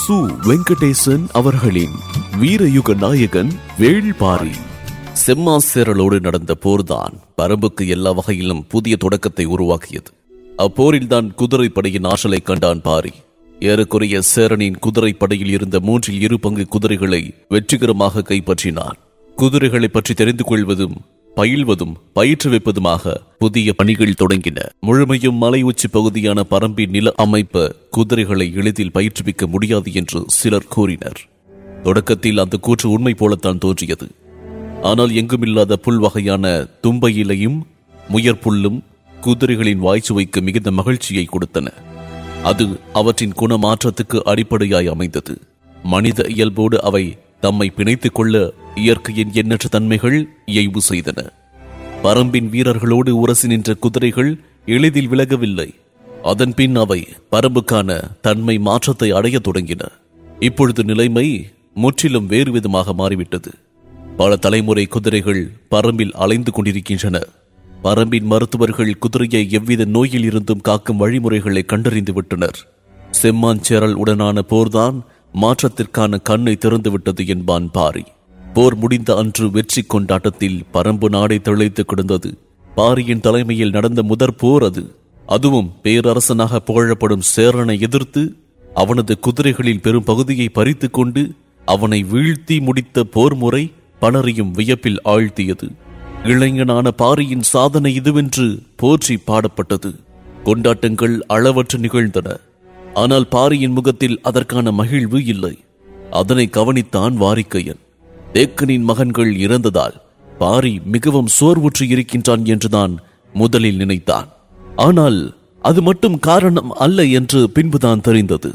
சு வெங்கடேசன் அவர்களின் வீரயுக நாயகன் வேள்பாரி செம்மாசேரலோடு நடந்த போர்தான் பரம்புக்கு எல்லா வகையிலும் புதிய தொடக்கத்தை உருவாக்கியது அப்போரில்தான் குதிரைப்படையின் ஆற்றலை கண்டான் பாரி ஏறக்குறைய சேரனின் குதிரைப்படையில் இருந்த மூன்றில் இரு பங்கு குதிரைகளை வெற்றிகரமாக கைப்பற்றினான் குதிரைகளை பற்றி தெரிந்து கொள்வதும் பயில்வதும் பயிற்றுவிப்பதுமாக புதிய பணிகள் தொடங்கின முழுமையும் மலை உச்சி பகுதியான பரம்பின் நில அமைப்ப குதிரைகளை எளிதில் பயிற்றுவிக்க முடியாது என்று சிலர் கூறினர் தொடக்கத்தில் அந்த கூற்று உண்மை போலத்தான் தோன்றியது ஆனால் எங்குமில்லாத புல் வகையான தும்பை இலையும் முயற்புல்லும் குதிரைகளின் வாய்ச்சுவைக்கு மிகுந்த மகிழ்ச்சியை கொடுத்தன அது அவற்றின் குணமாற்றத்துக்கு அடிப்படையாய் அமைந்தது மனித இயல்போடு அவை தம்மை பிணைத்துக் கொள்ள இயற்கையின் எண்ணற்ற தன்மைகள் இயைவு செய்தன பரம்பின் வீரர்களோடு உரசி நின்ற குதிரைகள் எளிதில் விலகவில்லை அதன் பின் அவை பரம்புக்கான தன்மை மாற்றத்தை அடையத் தொடங்கின இப்பொழுது நிலைமை முற்றிலும் வேறு விதமாக மாறிவிட்டது பல தலைமுறை குதிரைகள் பரம்பில் அலைந்து கொண்டிருக்கின்றன பரம்பின் மருத்துவர்கள் குதிரையை எவ்வித நோயில் இருந்தும் காக்கும் வழிமுறைகளை கண்டறிந்து விட்டனர் செம்மாஞ்சேரல் உடனான போர்தான் மாற்றத்திற்கான கண்ணை திறந்துவிட்டது என்பான் பாரி போர் முடிந்த அன்று வெற்றி கொண்டாட்டத்தில் பரம்பு நாடை திளைத்து கிடந்தது பாரியின் தலைமையில் நடந்த முதற் போர் அது அதுவும் பேரரசனாக புகழப்படும் சேரனை எதிர்த்து அவனது குதிரைகளில் பெரும் பகுதியை பறித்துக் கொண்டு அவனை வீழ்த்தி முடித்த போர் முறை பலரையும் வியப்பில் ஆழ்த்தியது இளைஞனான பாரியின் சாதனை இதுவென்று போற்றி பாடப்பட்டது கொண்டாட்டங்கள் அளவற்று நிகழ்ந்தன ஆனால் பாரியின் முகத்தில் அதற்கான மகிழ்வு இல்லை அதனை கவனித்தான் வாரிக்கையன் தேக்கனின் மகன்கள் இறந்ததால் பாரி மிகவும் சோர்வுற்று இருக்கின்றான் என்றுதான் முதலில் நினைத்தான் ஆனால் அது மட்டும் காரணம் அல்ல என்று பின்புதான் தெரிந்தது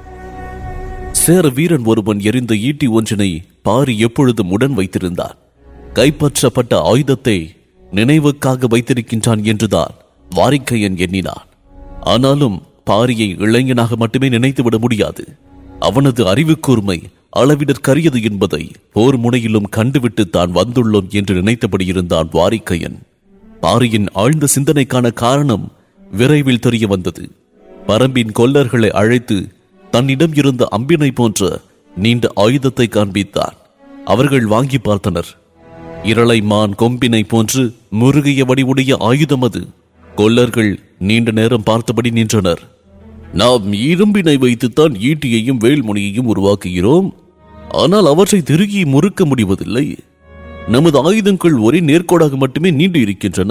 சேர வீரன் ஒருவன் எரிந்த ஈட்டி ஒன்றினை பாரி எப்பொழுதும் உடன் வைத்திருந்தான் கைப்பற்றப்பட்ட ஆயுதத்தை நினைவுக்காக வைத்திருக்கின்றான் என்றுதான் வாரிக்கையன் எண்ணினான் ஆனாலும் பாரியை இளைஞனாக மட்டுமே நினைத்துவிட முடியாது அவனது அறிவு கூர்மை அளவிடற்கரியது என்பதை போர் முனையிலும் கண்டுவிட்டு தான் வந்துள்ளோம் என்று நினைத்தபடி இருந்தான் வாரிக்கையன் பாரியின் ஆழ்ந்த சிந்தனைக்கான காரணம் விரைவில் தெரிய வந்தது பரம்பின் கொல்லர்களை அழைத்து தன்னிடம் இருந்த அம்பினை போன்ற நீண்ட ஆயுதத்தை காண்பித்தான் அவர்கள் வாங்கி பார்த்தனர் இரளை மான் கொம்பினை போன்று முருகிய வடிவுடைய ஆயுதம் அது கொல்லர்கள் நீண்ட நேரம் பார்த்தபடி நின்றனர் நாம் இரும்பினை வைத்துத்தான் ஈட்டியையும் வேல்முனையையும் உருவாக்குகிறோம் ஆனால் அவற்றை திருகி முறுக்க முடிவதில்லை நமது ஆயுதங்கள் ஒரே நேர்கோடாக மட்டுமே நீண்டு இருக்கின்றன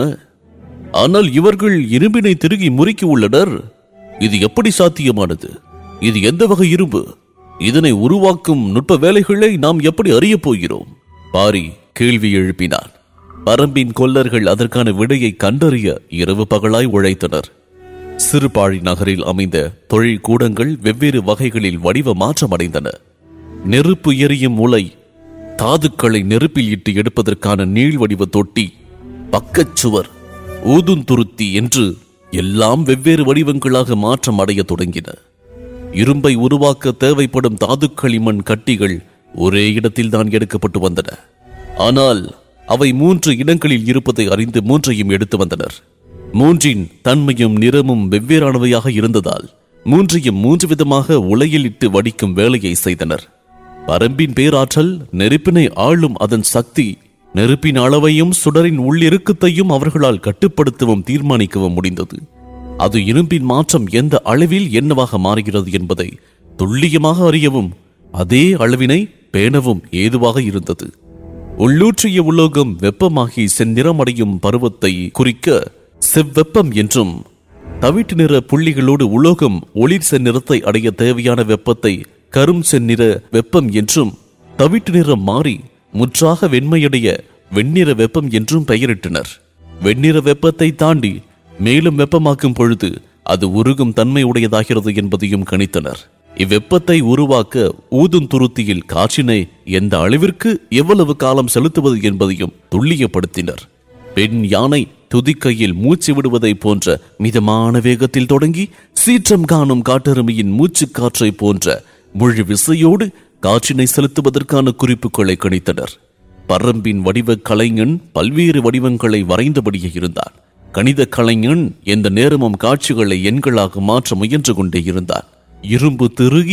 ஆனால் இவர்கள் இரும்பினை திருகி முறுக்கி உள்ளனர் இது எப்படி சாத்தியமானது இது எந்த வகை இரும்பு இதனை உருவாக்கும் நுட்ப வேலைகளை நாம் எப்படி அறியப் போகிறோம் பாரி கேள்வி எழுப்பினான் பரம்பின் கொல்லர்கள் அதற்கான விடையை கண்டறிய இரவு பகலாய் உழைத்தனர் சிறுபாழி நகரில் அமைந்த தொழில் கூடங்கள் வெவ்வேறு வகைகளில் வடிவ மாற்றமடைந்தன நெருப்பு எரியும் முளை தாதுக்களை நெருப்பில் இட்டு எடுப்பதற்கான நீள் வடிவ தொட்டி பக்கச்சுவர் ஊதுந்துருத்தி என்று எல்லாம் வெவ்வேறு வடிவங்களாக மாற்றம் அடைய தொடங்கின இரும்பை உருவாக்க தேவைப்படும் தாதுக்களிமண் கட்டிகள் ஒரே இடத்தில் தான் எடுக்கப்பட்டு வந்தன ஆனால் அவை மூன்று இடங்களில் இருப்பதை அறிந்து மூன்றையும் எடுத்து வந்தனர் மூன்றின் தன்மையும் நிறமும் வெவ்வேறானவையாக இருந்ததால் மூன்றையும் மூன்று விதமாக உலையில் இட்டு வடிக்கும் வேலையை செய்தனர் பரம்பின் பேராற்றல் நெருப்பினை ஆளும் அதன் சக்தி நெருப்பின் அளவையும் சுடரின் உள்ளிருக்கத்தையும் அவர்களால் கட்டுப்படுத்தவும் தீர்மானிக்கவும் முடிந்தது அது இரும்பின் மாற்றம் எந்த அளவில் என்னவாக மாறுகிறது என்பதை துல்லியமாக அறியவும் அதே அளவினை பேணவும் ஏதுவாக இருந்தது உள்ளூற்றிய உலோகம் வெப்பமாகி செந்நிறமடையும் பருவத்தை குறிக்க செவ்வெப்பம் என்றும் தவிட்டு நிற புள்ளிகளோடு உலோகம் ஒளிர் செந்நிறத்தை அடைய தேவையான வெப்பத்தை கரும் செந்நிற வெப்பம் என்றும் தவிட்டு நிறம் மாறி முற்றாக வெண்மையடைய வெண்ணிற வெப்பம் என்றும் பெயரிட்டனர் வெண்ணிற வெப்பத்தை தாண்டி மேலும் வெப்பமாக்கும் பொழுது அது உருகும் தன்மை உடையதாகிறது என்பதையும் கணித்தனர் இவ்வெப்பத்தை உருவாக்க ஊதும் துருத்தியில் காற்றினை எந்த அளவிற்கு எவ்வளவு காலம் செலுத்துவது என்பதையும் துல்லியப்படுத்தினர் பெண் யானை துதிக்கையில் மூச்சு விடுவதை போன்ற மிதமான வேகத்தில் தொடங்கி சீற்றம் காணும் காட்டெருமையின் மூச்சு காற்றை போன்ற முழு விசையோடு காற்றினை செலுத்துவதற்கான குறிப்புகளை கணித்தனர் பரம்பின் வடிவ கலைஞன் பல்வேறு வடிவங்களை வரைந்தபடியே இருந்தான் கணித கலைஞன் எந்த நேரமும் காட்சிகளை எண்களாக மாற்ற முயன்று கொண்டே இருந்தான் இரும்பு திருகி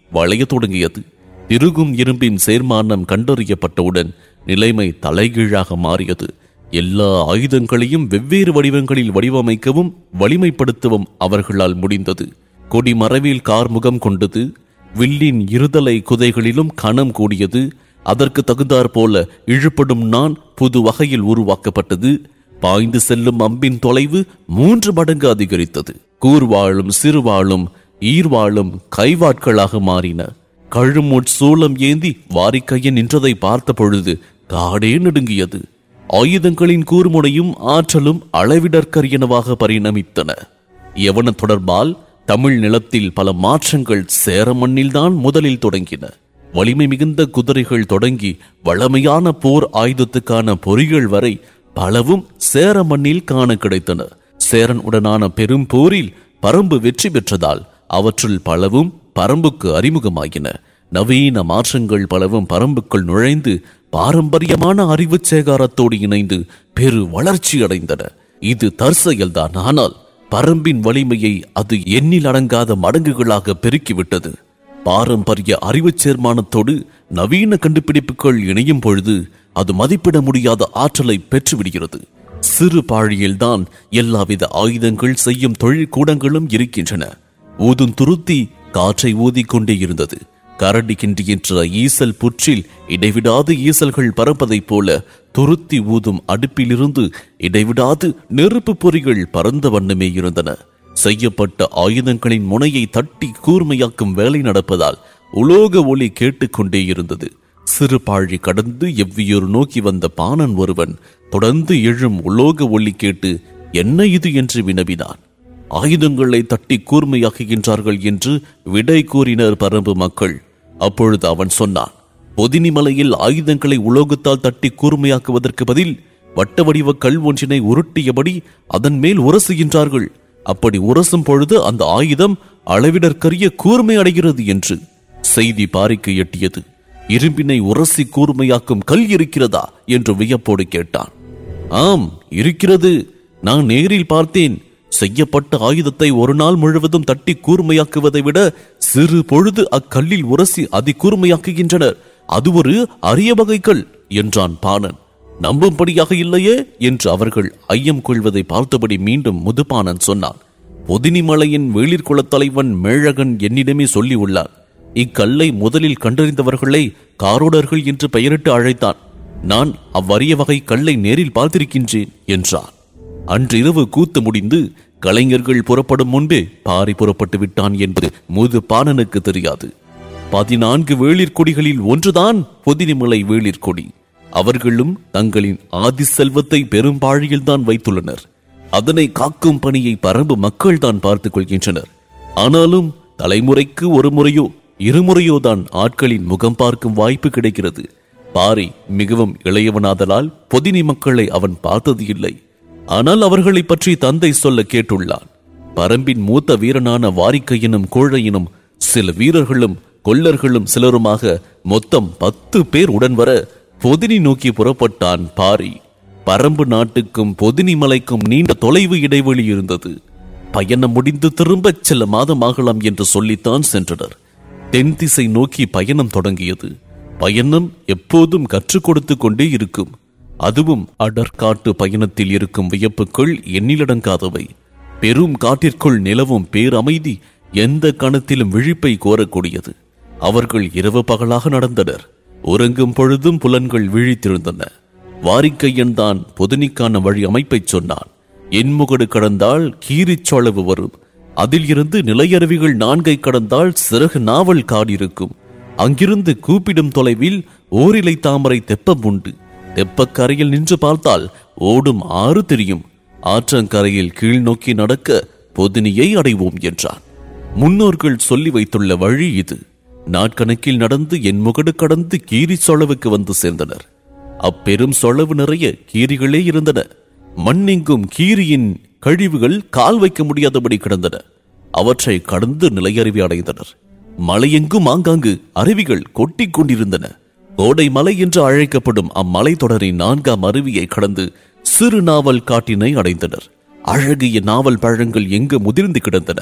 வளையத் தொடங்கியது திருகும் இரும்பின் சேர்மானம் கண்டறியப்பட்டவுடன் நிலைமை தலைகீழாக மாறியது எல்லா ஆயுதங்களையும் வெவ்வேறு வடிவங்களில் வடிவமைக்கவும் வலிமைப்படுத்தவும் அவர்களால் முடிந்தது கொடிமரவில் கார்முகம் கொண்டது வில்லின் இருதலை குதைகளிலும் கணம் கூடியது அதற்கு தகுந்தாற் போல இழுப்படும் நான் புது வகையில் உருவாக்கப்பட்டது பாய்ந்து செல்லும் அம்பின் தொலைவு மூன்று மடங்கு அதிகரித்தது கூர்வாளும் சிறுவாளும் ஈர்வாளும் கைவாட்களாக மாறின கழுமுட் சூளம் ஏந்தி வாரிக்கையன் நின்றதை பார்த்த பொழுது காடே நடுங்கியது ஆயுதங்களின் கூர்முனையும் ஆற்றலும் அளவிடற்கரியனவாக பரிணமித்தன யவன தொடர்பால் தமிழ் நிலத்தில் பல மாற்றங்கள் சேர மண்ணில்தான் முதலில் தொடங்கின வலிமை மிகுந்த குதிரைகள் தொடங்கி வளமையான போர் ஆயுதத்துக்கான பொறிகள் வரை பலவும் சேர மண்ணில் காண கிடைத்தன சேரன் உடனான பெரும் போரில் பரம்பு வெற்றி பெற்றதால் அவற்றுள் பலவும் பரம்புக்கு அறிமுகமாகின நவீன மாற்றங்கள் பலவும் பரம்புக்குள் நுழைந்து பாரம்பரியமான அறிவு சேகாரத்தோடு இணைந்து பெரு வளர்ச்சி அடைந்தன இது தற்செயல்தான் ஆனால் பரம்பின் வலிமையை அது எண்ணில் அடங்காத மடங்குகளாக பெருக்கிவிட்டது பாரம்பரிய அறிவுச் சேர்மானத்தோடு நவீன கண்டுபிடிப்புகள் இணையும் பொழுது அது மதிப்பிட முடியாத ஆற்றலை பெற்றுவிடுகிறது சிறு பாழியில்தான் எல்லாவித ஆயுதங்கள் செய்யும் தொழிற்கூடங்களும் இருக்கின்றன ஊதும் துருத்தி காற்றை ஊதிக்கொண்டே இருந்தது கரடி கின்றுகின்ற ஈசல் புற்றில் இடைவிடாது ஈசல்கள் பறப்பதைப் போல துருத்தி ஊதும் அடுப்பிலிருந்து இடைவிடாது நெருப்பு பொறிகள் பறந்த வண்ணமே இருந்தன செய்யப்பட்ட ஆயுதங்களின் முனையை தட்டி கூர்மையாக்கும் வேலை நடப்பதால் உலோக ஒளி கேட்டுக்கொண்டே இருந்தது சிறு பாழி கடந்து எவ்வியூர் நோக்கி வந்த பாணன் ஒருவன் தொடர்ந்து எழும் உலோக ஒளி கேட்டு என்ன இது என்று வினவினான் ஆயுதங்களை தட்டி கூர்மையாக்குகின்றார்கள் என்று விடை கூறினர் பரம்பு மக்கள் அப்பொழுது அவன் சொன்னான் பொதினிமலையில் ஆயுதங்களை உலோகத்தால் தட்டி கூர்மையாக்குவதற்கு பதில் வட்ட வடிவ கல் ஒன்றினை உருட்டியபடி அதன் மேல் உரசுகின்றார்கள் அப்படி உரசும் பொழுது அந்த ஆயுதம் அளவிடற்கரிய கூர்மை அடைகிறது என்று செய்தி பாரிக்கு எட்டியது இரும்பினை உரசி கூர்மையாக்கும் கல் இருக்கிறதா என்று வியப்போடு கேட்டான் ஆம் இருக்கிறது நான் நேரில் பார்த்தேன் செய்யப்பட்ட ஆயுதத்தை ஒரு நாள் முழுவதும் தட்டி கூர்மையாக்குவதை விட சிறு பொழுது அக்கல்லில் உரசி அதி கூர்மையாக்குகின்றனர் அது ஒரு அரிய வகை கல் என்றான் பாணன் நம்பும்படியாக இல்லையே என்று அவர்கள் ஐயம் கொள்வதை பார்த்தபடி மீண்டும் முதுபாணன் சொன்னான் பொதினிமலையின் வேளிர் குலத் தலைவன் மேழகன் என்னிடமே சொல்லி உள்ளார் இக்கல்லை முதலில் கண்டறிந்தவர்களை காரோடர்கள் என்று பெயரிட்டு அழைத்தான் நான் அவ்வரிய வகை கல்லை நேரில் பார்த்திருக்கின்றேன் என்றான் அன்றிரவு கூத்து முடிந்து கலைஞர்கள் புறப்படும் முன்பே பாரி புறப்பட்டு விட்டான் என்பது முது பாணனுக்கு தெரியாது பதினான்கு வேளிர் கொடிகளில் ஒன்றுதான் பொதினிமலை வேளிர் கொடி அவர்களும் தங்களின் ஆதி செல்வத்தை பெரும்பாழியில்தான் வைத்துள்ளனர் அதனை காக்கும் பணியை பரம்பு மக்கள் தான் பார்த்துக் கொள்கின்றனர் ஆனாலும் தலைமுறைக்கு ஒரு முறையோ இருமுறையோ தான் ஆட்களின் முகம் பார்க்கும் வாய்ப்பு கிடைக்கிறது பாரி மிகவும் இளையவனாதலால் பொதினி மக்களை அவன் பார்த்தது இல்லை ஆனால் அவர்களை பற்றி தந்தை சொல்ல கேட்டுள்ளான் பரம்பின் மூத்த வீரனான வாரிக்கையினும் கோழையினும் சில வீரர்களும் கொல்லர்களும் சிலருமாக மொத்தம் பத்து பேர் உடன் வர பொதினி நோக்கி புறப்பட்டான் பாரி பரம்பு நாட்டுக்கும் பொதினி மலைக்கும் நீண்ட தொலைவு இடைவெளி இருந்தது பயணம் முடிந்து திரும்பச் சில மாதமாகலாம் என்று சொல்லித்தான் சென்றனர் தென் திசை நோக்கி பயணம் தொடங்கியது பயணம் எப்போதும் கற்றுக் கொடுத்து கொண்டே இருக்கும் அதுவும் அடற்காட்டு பயணத்தில் இருக்கும் வியப்புகள் எண்ணிலடங்காதவை பெரும் காட்டிற்குள் நிலவும் பேரமைதி எந்த கணத்திலும் விழிப்பை கோரக்கூடியது அவர்கள் இரவு பகலாக நடந்தனர் உறங்கும் பொழுதும் புலன்கள் விழித்திருந்தன வாரிக்கையன் தான் பொதுனிக்கான வழி அமைப்பைச் சொன்னான் என்முகடு கடந்தால் கீரிச்சோளவு வரும் அதில் இருந்து நிலையருவிகள் நான்கை கடந்தால் சிறகு நாவல் காடு இருக்கும் அங்கிருந்து கூப்பிடும் தொலைவில் ஓரிலை தாமரை தெப்பம் உண்டு தெப்பக்கரையில் நின்று பார்த்தால் ஓடும் ஆறு தெரியும் ஆற்றங்கரையில் கீழ் நோக்கி நடக்க பொதினியை அடைவோம் என்றான் முன்னோர்கள் சொல்லி வைத்துள்ள வழி இது நாட்கணக்கில் நடந்து என் முகடு கடந்து கீரி சொளவுக்கு வந்து சேர்ந்தனர் அப்பெரும் சொளவு நிறைய கீரிகளே இருந்தன மண்ணெங்கும் கீரியின் கழிவுகள் கால் வைக்க முடியாதபடி கிடந்தன அவற்றை கடந்து நிலையருவி அடைந்தனர் மலையெங்கும் ஆங்காங்கு அருவிகள் கொட்டிக் கொண்டிருந்தன கோடை மலை என்று அழைக்கப்படும் அம்மலை தொடரின் நான்காம் அருவியை கடந்து சிறு நாவல் காட்டினை அடைந்தனர் அழகிய நாவல் பழங்கள் எங்கு முதிர்ந்து கிடந்தன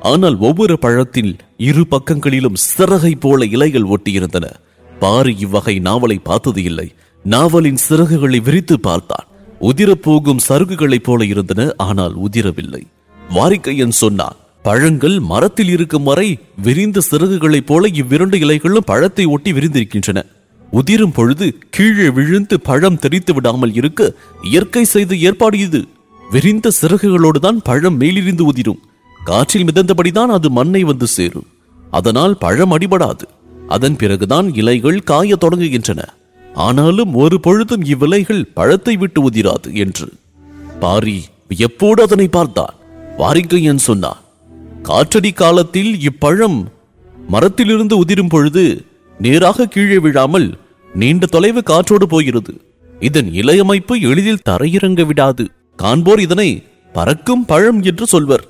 ஆனால் ஒவ்வொரு பழத்தில் இரு பக்கங்களிலும் சிறகை போல இலைகள் ஒட்டியிருந்தன பாரி இவ்வகை நாவலை பார்த்தது இல்லை நாவலின் சிறகுகளை விரித்து பார்த்தான் உதிரப் போகும் சருகுகளைப் போல இருந்தன ஆனால் உதிரவில்லை வாரிக்கையன் சொன்னான் பழங்கள் மரத்தில் இருக்கும் வரை விரிந்த சிறகுகளைப் போல இவ்விரண்டு இலைகளும் பழத்தை ஒட்டி விரிந்திருக்கின்றன உதிரும் பொழுது கீழே விழுந்து பழம் தெரித்து விடாமல் இருக்க இயற்கை செய்த ஏற்பாடு இது விரிந்த சிறகுகளோடுதான் பழம் மேலிருந்து உதிரும் காற்றில் மிதந்தபடிதான் அது மண்ணை வந்து சேரும் அதனால் பழம் அடிபடாது அதன் பிறகுதான் இலைகள் காயத் தொடங்குகின்றன ஆனாலும் ஒரு பொழுதும் இவ்விலைகள் பழத்தை விட்டு உதிராது என்று பாரி எப்போடு அதனை பார்த்தான் வாரிக்கையன் சொன்னான் காற்றடி காலத்தில் இப்பழம் மரத்திலிருந்து உதிரும் பொழுது நேராக கீழே விழாமல் நீண்ட தொலைவு காற்றோடு போகிறது இதன் இலையமைப்பு எளிதில் தரையிறங்க விடாது காண்போர் இதனை பறக்கும் பழம் என்று சொல்வர்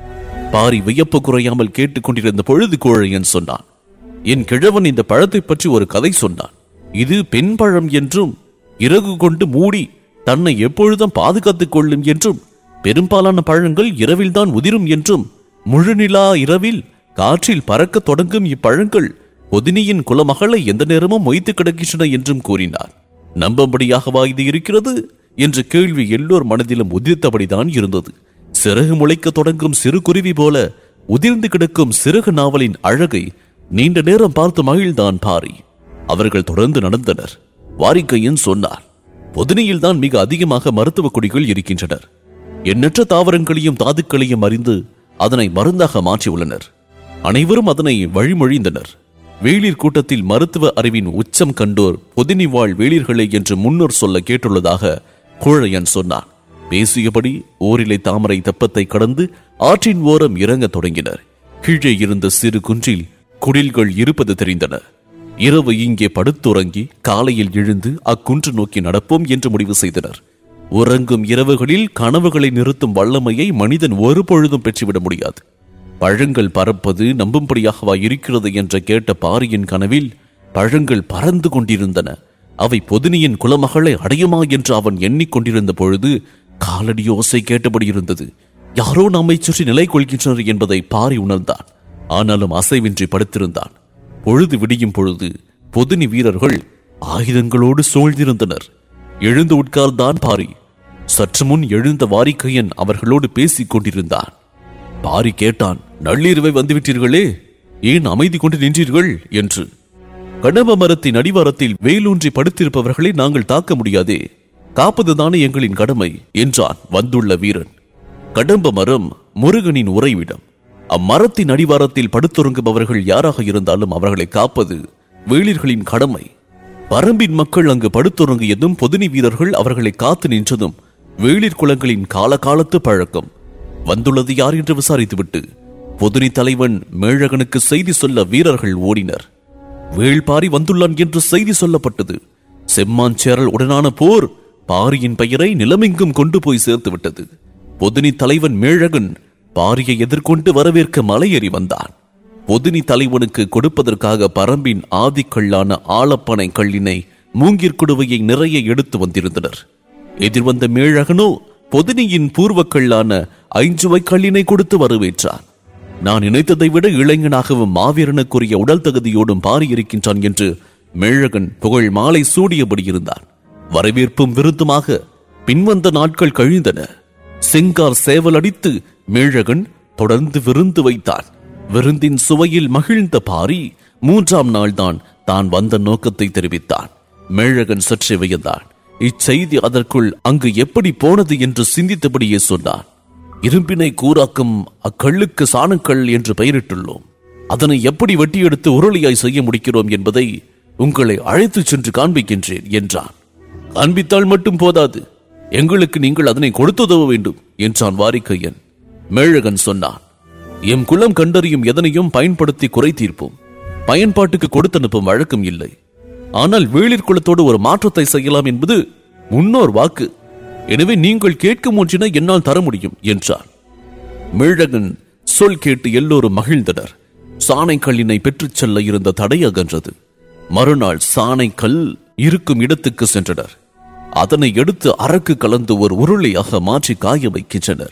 பாரி வியப்பு குறையாமல் கேட்டுக்கொண்டிருந்த பொழுது கோழையன் சொன்னான் என் கிழவன் இந்த பழத்தை பற்றி ஒரு கதை சொன்னான் இது பெண் பழம் என்றும் இறகு கொண்டு மூடி தன்னை எப்பொழுதும் பாதுகாத்துக் கொள்ளும் என்றும் பெரும்பாலான பழங்கள் இரவில்தான் உதிரும் என்றும் முழுநிலா இரவில் காற்றில் பறக்கத் தொடங்கும் இப்பழங்கள் பொதினியின் குலமகளை எந்த நேரமும் மொய்த்து கிடக்கின்றன என்றும் கூறினார் நம்பும்படியாகவா இது இருக்கிறது என்ற கேள்வி எல்லோர் மனதிலும் உதிர்த்தபடிதான் இருந்தது சிறகு முளைக்க தொடங்கும் சிறு குருவி போல உதிர்ந்து கிடக்கும் சிறகு நாவலின் அழகை நீண்ட நேரம் பார்த்து மகிழ்ந்தான் பாரி அவர்கள் தொடர்ந்து நடந்தனர் வாரிக்கையன் சொன்னார் பொதினியில் தான் மிக அதிகமாக மருத்துவ குடிகள் இருக்கின்றனர் எண்ணற்ற தாவரங்களையும் தாதுக்களையும் அறிந்து அதனை மருந்தாக மாற்றியுள்ளனர் அனைவரும் அதனை வழிமொழிந்தனர் வேளிர் கூட்டத்தில் மருத்துவ அறிவின் உச்சம் கண்டோர் பொதினி வாழ் வேளிர்களே என்று முன்னோர் சொல்ல கேட்டுள்ளதாக கோழையன் சொன்னான் பேசியபடி ஓரிலை தாமரை தெப்பத்தை கடந்து ஆற்றின் ஓரம் இறங்கத் தொடங்கினர் கீழே இருந்த சிறு குன்றில் குடில்கள் இருப்பது தெரிந்தன இரவு இங்கே படுத்துறங்கி காலையில் எழுந்து அக்குன்று நோக்கி நடப்போம் என்று முடிவு செய்தனர் உறங்கும் இரவுகளில் கனவுகளை நிறுத்தும் வல்லமையை மனிதன் ஒரு பொழுதும் பெற்றுவிட முடியாது பழங்கள் பறப்பது நம்பும்படியாகவா இருக்கிறது என்ற கேட்ட பாரியின் கனவில் பழங்கள் பறந்து கொண்டிருந்தன அவை பொதினியின் குலமகளை அடையுமா என்று அவன் எண்ணிக்கொண்டிருந்த பொழுது காலடி ஓசை கேட்டபடி இருந்தது யாரோ நம்மை சுற்றி நிலை கொள்கின்றனர் என்பதை பாரி உணர்ந்தான் ஆனாலும் அசைவின்றி படுத்திருந்தான் பொழுது விடியும் பொழுது பொதினி வீரர்கள் ஆயுதங்களோடு சூழ்ந்திருந்தனர் எழுந்து உட்கார்ந்தான் பாரி சற்று முன் எழுந்த வாரிக்கையன் அவர்களோடு பேசிக் கொண்டிருந்தான் பாரி கேட்டான் நள்ளிரவை வந்துவிட்டீர்களே ஏன் அமைதி கொண்டு நின்றீர்கள் என்று கடம்ப மரத்தின் அடிவாரத்தில் வேலூன்றி படுத்திருப்பவர்களை நாங்கள் தாக்க முடியாதே காப்பதுதானே எங்களின் கடமை என்றான் வந்துள்ள வீரன் கடம்ப மரம் முருகனின் உறைவிடம் அம்மரத்தின் அடிவாரத்தில் படுத்துறங்குபவர்கள் யாராக இருந்தாலும் அவர்களை காப்பது வேளிர்களின் கடமை பரம்பின் மக்கள் அங்கு படுத்துறங்கியதும் பொதினி வீரர்கள் அவர்களை காத்து நின்றதும் வேளிர் குலங்களின் காலகாலத்து பழக்கம் வந்துள்ளது யார் என்று விசாரித்துவிட்டு பொதினி தலைவன் மேழகனுக்கு செய்தி சொல்ல வீரர்கள் ஓடினர் வேள்பாரி வந்துள்ளான் என்று செய்தி சொல்லப்பட்டது செம்மான் சேரல் உடனான போர் பாரியின் பெயரை நிலமெங்கும் கொண்டு போய் சேர்த்து விட்டது பொதினி தலைவன் மேழகன் பாரியை எதிர்கொண்டு வரவேற்க மலையேறி வந்தான் பொதினி தலைவனுக்கு கொடுப்பதற்காக பரம்பின் ஆதிக்கல்லான ஆலப்பனை கல்லினை மூங்கிற்குடுவையை நிறைய எடுத்து வந்திருந்தனர் எதிர்வந்த மேழகனோ பொதினியின் பூர்வக்கல்லான ஐஞ்சுவை கல்லினை கொடுத்து வரவேற்றான் நான் நினைத்ததை விட இளைஞனாகவும் மாவீரனுக்குரிய உடல் தகுதியோடும் பாரி இருக்கின்றான் என்று மேழகன் புகழ் மாலை சூடியபடி இருந்தான் வரவேற்பும் விருந்துமாக பின்வந்த நாட்கள் கழிந்தன செங்கார் சேவல் அடித்து மேழகன் தொடர்ந்து விருந்து வைத்தான் விருந்தின் சுவையில் மகிழ்ந்த பாரி மூன்றாம் நாள்தான் தான் வந்த நோக்கத்தை தெரிவித்தான் மேழகன் சற்றே வியந்தான் இச்செய்தி அதற்குள் அங்கு எப்படி போனது என்று சிந்தித்தபடியே சொன்னான் இரும்பினை கூறாக்கும் அக்கல்லுக்கு சாணக்கல் என்று பெயரிட்டுள்ளோம் அதனை எப்படி வெட்டி எடுத்து உருளையாய் செய்ய முடிக்கிறோம் என்பதை உங்களை அழைத்துச் சென்று காண்பிக்கின்றேன் என்றான் காண்பித்தால் மட்டும் போதாது எங்களுக்கு நீங்கள் அதனை கொடுத்துதவ வேண்டும் என்றான் வாரிக்கையன் மேழகன் சொன்னான் எம் குலம் கண்டறியும் எதனையும் பயன்படுத்தி குறை தீர்ப்போம் பயன்பாட்டுக்கு கொடுத்தனுப்பும் வழக்கம் இல்லை ஆனால் வேளிர் குலத்தோடு ஒரு மாற்றத்தை செய்யலாம் என்பது முன்னோர் வாக்கு எனவே நீங்கள் கேட்கும் ஒன்றினை என்னால் தர முடியும் என்றார் மீழகன் சொல் கேட்டு எல்லோரும் மகிழ்ந்தனர் சாணைக்கல்லினை பெற்றுச் செல்ல இருந்த தடை அகன்றது மறுநாள் சாணைக்கல் இருக்கும் இடத்துக்கு சென்றனர் அதனை எடுத்து அரக்கு கலந்து ஒரு உருளையாக மாற்றி காய வைக்கின்றனர்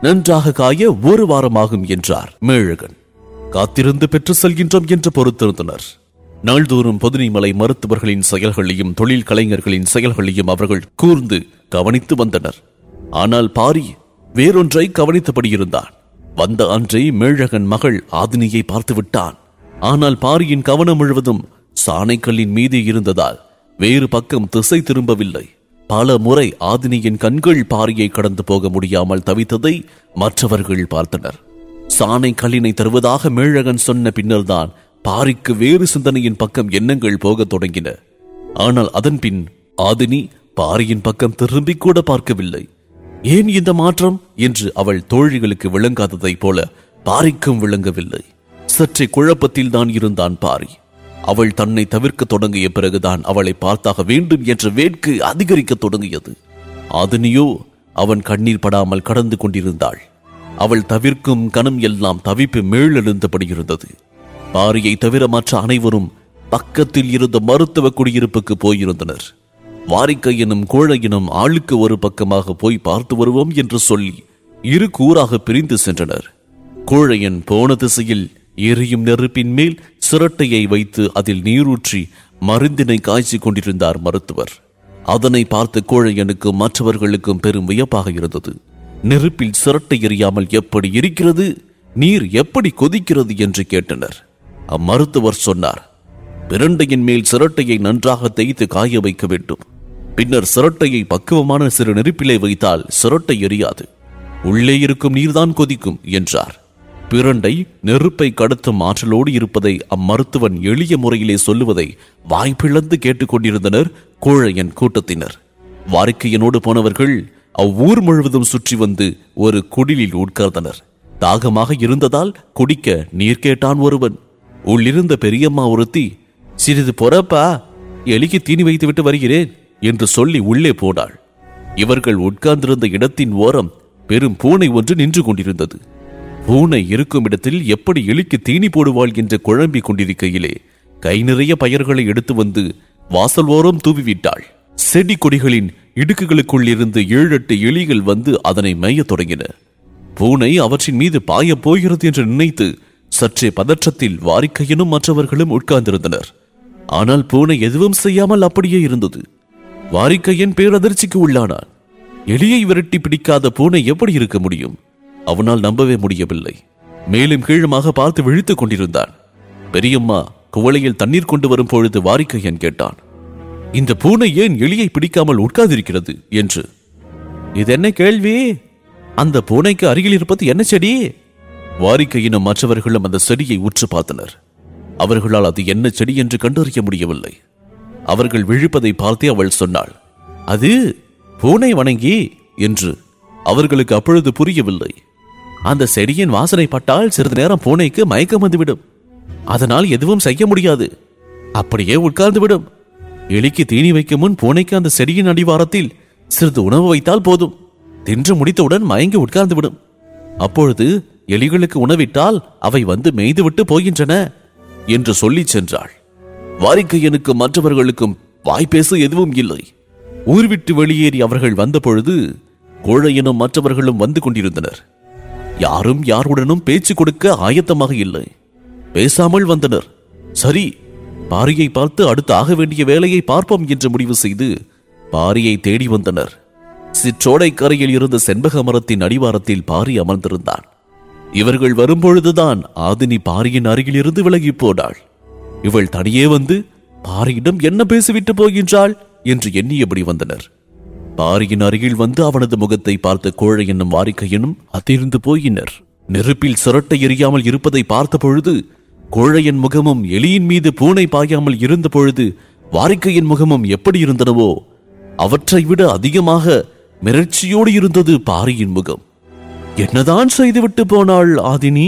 நன்றாக காய ஒரு வாரமாகும் என்றார் மேழகன் காத்திருந்து பெற்று செல்கின்றோம் என்று பொறுத்திருந்தனர் நாள்தோறும் பொதினிமலை மருத்துவர்களின் செயல்களையும் தொழில் கலைஞர்களின் செயல்களையும் அவர்கள் கூர்ந்து கவனித்து வந்தனர் ஆனால் பாரி வேறொன்றை கவனித்தபடி இருந்தான் வந்த அன்றை மேழகன் மகள் ஆதினியை பார்த்து விட்டான் ஆனால் பாரியின் கவனம் முழுவதும் சாணைக்கல்லின் மீது இருந்ததால் வேறு பக்கம் திசை திரும்பவில்லை பல முறை ஆதினியின் கண்கள் பாரியை கடந்து போக முடியாமல் தவித்ததை மற்றவர்கள் பார்த்தனர் சாணை கல்லினை தருவதாக மேழகன் சொன்ன பின்னர்தான் பாரிக்கு வேறு சிந்தனையின் பக்கம் எண்ணங்கள் போகத் தொடங்கின ஆனால் அதன் பின் ஆதினி பாரியின் பக்கம் திரும்பிக் கூட பார்க்கவில்லை ஏன் இந்த மாற்றம் என்று அவள் தோழிகளுக்கு விளங்காததைப் போல பாரிக்கும் விளங்கவில்லை சற்றே குழப்பத்தில் தான் இருந்தான் பாரி அவள் தன்னை தவிர்க்க தொடங்கிய பிறகுதான் அவளை பார்த்தாக வேண்டும் என்ற வேட்கு அதிகரிக்க தொடங்கியது ஆதினியோ அவன் கண்ணீர் படாமல் கடந்து கொண்டிருந்தாள் அவள் தவிர்க்கும் கணம் எல்லாம் தவிப்பு மேலெழுந்தபடி இருந்தது பாரியை தவிர மற்ற அனைவரும் பக்கத்தில் இருந்த மருத்துவ குடியிருப்புக்கு போயிருந்தனர் வாரிக்கையனும் கோழையனும் ஆளுக்கு ஒரு பக்கமாக போய் பார்த்து வருவோம் என்று சொல்லி இரு கூறாக பிரிந்து சென்றனர் கோழையன் போன திசையில் எரியும் நெருப்பின் மேல் சிரட்டையை வைத்து அதில் நீரூற்றி மருந்தினை காய்ச்சிக் கொண்டிருந்தார் மருத்துவர் அதனை பார்த்து கோழையனுக்கும் மற்றவர்களுக்கும் பெரும் வியப்பாக இருந்தது நெருப்பில் சிரட்டை எரியாமல் எப்படி இருக்கிறது நீர் எப்படி கொதிக்கிறது என்று கேட்டனர் அம்மருத்துவர் சொன்னார் பிரண்டையின் மேல் சிரட்டையை நன்றாக தேய்த்து காய வைக்க வேண்டும் பின்னர் சிரட்டையை பக்குவமான சிறு நெருப்பிலே வைத்தால் சிரட்டை எரியாது உள்ளே இருக்கும் நீர்தான் கொதிக்கும் என்றார் பிரண்டை நெருப்பை கடத்தும் ஆற்றலோடு இருப்பதை அம்மருத்துவன் எளிய முறையிலே சொல்லுவதை வாய்ப்பிழந்து கேட்டுக்கொண்டிருந்தனர் கோழையன் கூட்டத்தினர் வாரிக்கையனோடு போனவர்கள் அவ்வூர் முழுவதும் சுற்றி வந்து ஒரு குடிலில் உட்கார்ந்தனர் தாகமாக இருந்ததால் குடிக்க நீர் கேட்டான் ஒருவன் உள்ளிருந்த பெரியம்மா ஒருத்தி சிறிது பொறப்பா எலிக்கு தீனி வைத்துவிட்டு வருகிறேன் என்று சொல்லி உள்ளே போனாள் இவர்கள் உட்கார்ந்திருந்த இடத்தின் ஓரம் பெரும் பூனை ஒன்று நின்று கொண்டிருந்தது பூனை இருக்கும் இடத்தில் எப்படி எலிக்கு தீனி போடுவாள் என்று குழம்பிக் கொண்டிருக்கையிலே கை நிறைய பயர்களை எடுத்து வந்து வாசல் ஓரம் தூவிவிட்டாள் செடி கொடிகளின் இடுக்குகளுக்குள் இருந்து ஏழெட்டு எலிகள் வந்து அதனை மேயத் தொடங்கின பூனை அவற்றின் மீது பாயப் போகிறது என்று நினைத்து சற்றே பதற்றத்தில் வாரிக்கையனும் மற்றவர்களும் உட்கார்ந்திருந்தனர் ஆனால் பூனை எதுவும் செய்யாமல் அப்படியே இருந்தது வாரிக்கையன் பேரதிர்ச்சிக்கு உள்ளானான் எலியை விரட்டி பிடிக்காத பூனை எப்படி இருக்க முடியும் அவனால் நம்பவே முடியவில்லை மேலும் கீழுமாக பார்த்து விழித்துக் கொண்டிருந்தான் பெரியம்மா குவளையில் தண்ணீர் கொண்டு வரும் பொழுது வாரிக்கையன் கேட்டான் இந்த பூனை ஏன் எலியை பிடிக்காமல் உட்கார்ந்திருக்கிறது என்று இது என்ன கேள்வி அந்த பூனைக்கு அருகில் இருப்பது என்ன செடி வாரிக்கையினும் மற்றவர்களும் அந்த செடியை உற்று பார்த்தனர் அவர்களால் அது என்ன செடி என்று கண்டறிய முடியவில்லை அவர்கள் விழிப்பதை பார்த்தே அவள் சொன்னாள் அது பூனை வணங்கி என்று அவர்களுக்கு அப்பொழுது புரியவில்லை அந்த செடியின் வாசனை பட்டால் சிறிது நேரம் பூனைக்கு மயக்கம் வந்துவிடும் அதனால் எதுவும் செய்ய முடியாது அப்படியே உட்கார்ந்து விடும் எலிக்கு தீனி வைக்கும் முன் பூனைக்கு அந்த செடியின் அடிவாரத்தில் சிறிது உணவு வைத்தால் போதும் தின்று முடித்தவுடன் மயங்கி உட்கார்ந்து விடும் அப்பொழுது எலிகளுக்கு உணவிட்டால் அவை வந்து மேய்துவிட்டு போகின்றன என்று சொல்லிச் சென்றாள் வாரிக்கையனுக்கும் மற்றவர்களுக்கும் வாய்ப்பேச எதுவும் இல்லை ஊர் விட்டு வெளியேறி அவர்கள் வந்தபொழுது கோழையனும் மற்றவர்களும் வந்து கொண்டிருந்தனர் யாரும் யாருடனும் பேச்சு கொடுக்க ஆயத்தமாக இல்லை பேசாமல் வந்தனர் சரி பாரியை பார்த்து அடுத்து ஆக வேண்டிய வேலையை பார்ப்போம் என்று முடிவு செய்து பாரியை தேடி வந்தனர் சிற்றோடை கரையில் இருந்த செண்பக மரத்தின் அடிவாரத்தில் பாரி அமர்ந்திருந்தான் இவர்கள் வரும்பொழுதுதான் ஆதினி பாரியின் அருகில் இருந்து விலகி போனாள் இவள் தனியே வந்து பாரியிடம் என்ன பேசிவிட்டு போகின்றாள் என்று எண்ணியபடி வந்தனர் பாரியின் அருகில் வந்து அவனது முகத்தை பார்த்த கோழை என்னும் வாரிக்கையனும் அதிர்ந்து போயினர் நெருப்பில் சிரட்டை எரியாமல் இருப்பதை பார்த்த பொழுது கோழையன் முகமும் எலியின் மீது பூனை பாயாமல் இருந்த பொழுது வாரிக்கையின் முகமும் எப்படி இருந்தனவோ அவற்றை விட அதிகமாக மிரட்சியோடு இருந்தது பாரியின் முகம் என்னதான் செய்துவிட்டு போனாள் ஆதினி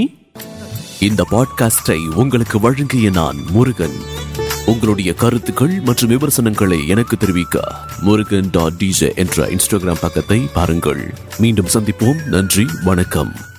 இந்த பாட்காஸ்டை உங்களுக்கு வழங்கிய நான் முருகன் உங்களுடைய கருத்துக்கள் மற்றும் விமர்சனங்களை எனக்கு தெரிவிக்க முருகன் டாட் டிஜே என்ற இன்ஸ்டாகிராம் பக்கத்தை பாருங்கள் மீண்டும் சந்திப்போம் நன்றி வணக்கம்